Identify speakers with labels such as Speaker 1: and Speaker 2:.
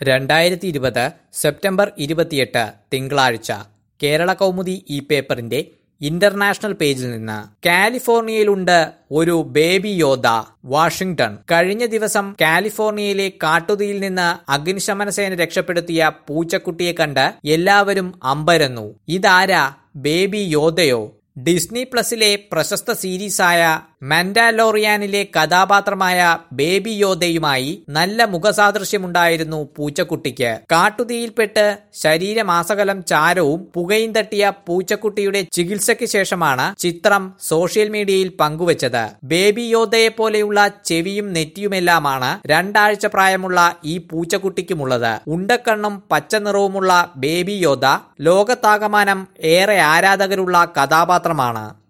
Speaker 1: രണ്ടായിരത്തി ഇരുപത് സെപ്റ്റംബർ ഇരുപത്തിയെട്ട് തിങ്കളാഴ്ച കേരള കൗമുദി ഈ പേപ്പറിന്റെ ഇന്റർനാഷണൽ പേജിൽ നിന്ന് കാലിഫോർണിയയിലുണ്ട് ഒരു ബേബി യോദ്ധ വാഷിംഗ്ടൺ കഴിഞ്ഞ ദിവസം കാലിഫോർണിയയിലെ കാട്ടുതീയിൽ നിന്ന് അഗ്നിശമന സേന രക്ഷപ്പെടുത്തിയ പൂച്ചക്കുട്ടിയെ കണ്ട് എല്ലാവരും അമ്പരന്നു ഇതാരാ ബേബി യോദ്ധയോ ഡിസ്നി പ്ലസിലെ പ്രശസ്ത സീരീസായ മാൻഡാലോറിയാനിലെ കഥാപാത്രമായ ബേബി യോധയുമായി നല്ല മുഖസാദൃശ്യമുണ്ടായിരുന്നു പൂച്ചക്കുട്ടിക്ക് കാട്ടുതീയിൽപ്പെട്ട് ശരീരമാസകലം ചാരവും പുകയും തട്ടിയ പൂച്ചക്കുട്ടിയുടെ ചികിത്സയ്ക്ക് ശേഷമാണ് ചിത്രം സോഷ്യൽ മീഡിയയിൽ പങ്കുവച്ചത് ബേബി യോധയെ പോലെയുള്ള ചെവിയും നെറ്റിയുമെല്ലാമാണ് രണ്ടാഴ്ച പ്രായമുള്ള ഈ പൂച്ചക്കുട്ടിക്കുമുള്ളത് ഉണ്ടക്കണ്ണും പച്ച നിറവുമുള്ള ബേബി യോധ ലോകത്താകമാനം ഏറെ ആരാധകരുള്ള കഥാപാത്രമാണ്